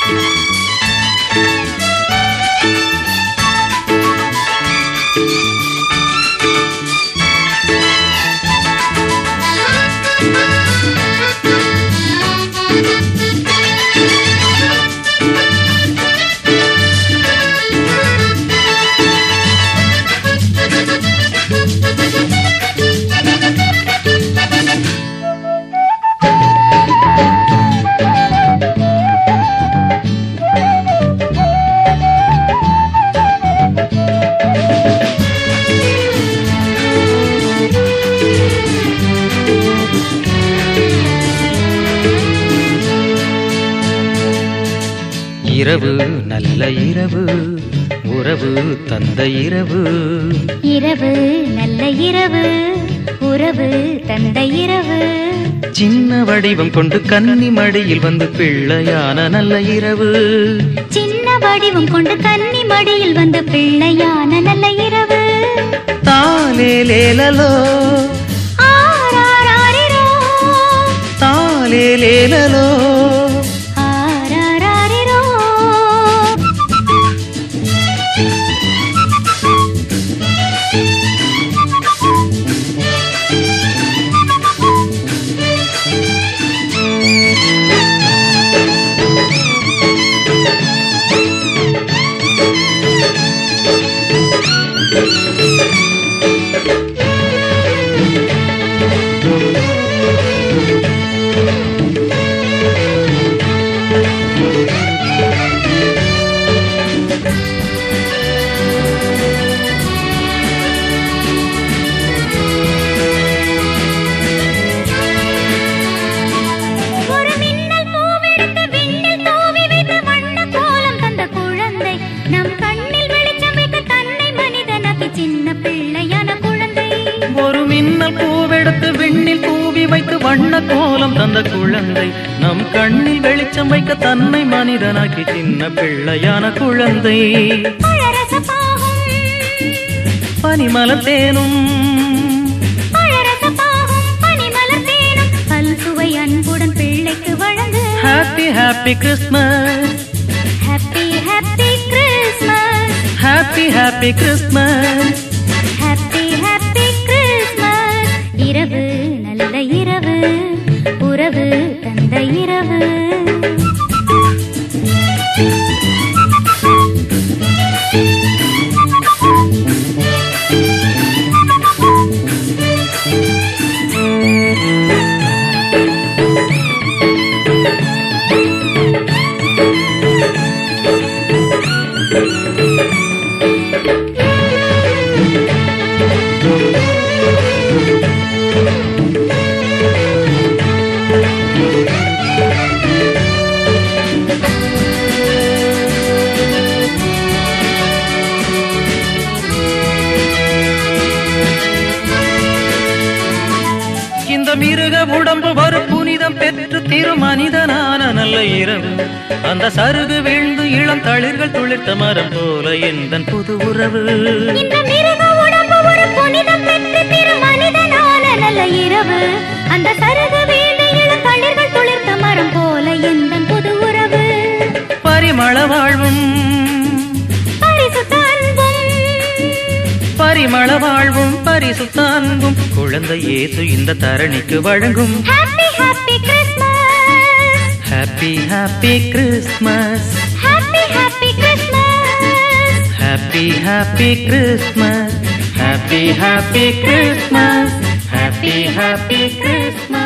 இரவு நல்ல இரவு உறவு தந்த இரவு இரவு நல்ல இரவு உறவு தந்த இரவு சின்ன வடிவம் கொண்டு கன்னி மடியில் வந்து பிள்ளையான நல்ல இரவு சின்ன வடிவம் கொண்டு கன்னி மடியில் வந்த பிள்ளையான நல்ல இரவு தாலே லேலலோ ஆராராரிரோ, தாலே லேலலோ ஆராராரிரோ. ஒரு மின்னல் பூவெடுத்து விண்ணில் தூவி வைத்த வண்ணக் கோலம் தந்த குழந்தை நம் கண்ணில் வெளிச்சம் வைக்க தன்னை மனிதனாக்கி சின்ன பிள்ளையான குழந்தை ஒரு மின்னல் பூவெடுத்து விண்ணில் பூவி வைத்து வண்ண கோலம் தந்த குழந்தை நம் கண்ணில் வெளிச்சம் வைக்க தன்னை மனிதனாக்கி சின்ன பிள்ளையான குழந்தை பழரச பாகம் பனிமலர் தேனும் பழரச பாகம் பனிமலர் தேனும் பல் சுவை அன்புடன் பிள்ளைக்கு வழங்கு happy happy Christmas happy happy Christmas happy happy Christmas happy happy Christmas இரவு நல்ல இரவு உறவு தந்த இரவு இந்த மிருக உடம்பு ஒரு புனிதம் பெற்று திரு மனிதனான நல்ல இரவு அந்த சருகு வீழ்ந்து இளம் தளிர்கள் துளிர்த்த மரம் போல எந்த புது உறவு இந்த மிருக உடம்பு ஒரு புனிதம் பெற்று திரு மனிதனான நல்ல இரவு அந்த சருகு வீழ்ந்த இளம் தளிர்கள் துளிர்த்த மரம் போல எந்த புது உறவு பரிமள வாழ்வும் பரிசுத்த அன்பும் பரிமள வாழ்வும் பரிசுத்த அன்பும் குழந்தை இயேசு இந்த தரணிக்கு வழங்கும் happy happy Christmas happy happy Christmas happy happy Christmas happy happy Christmas happy happy Christmas happy happy Christmas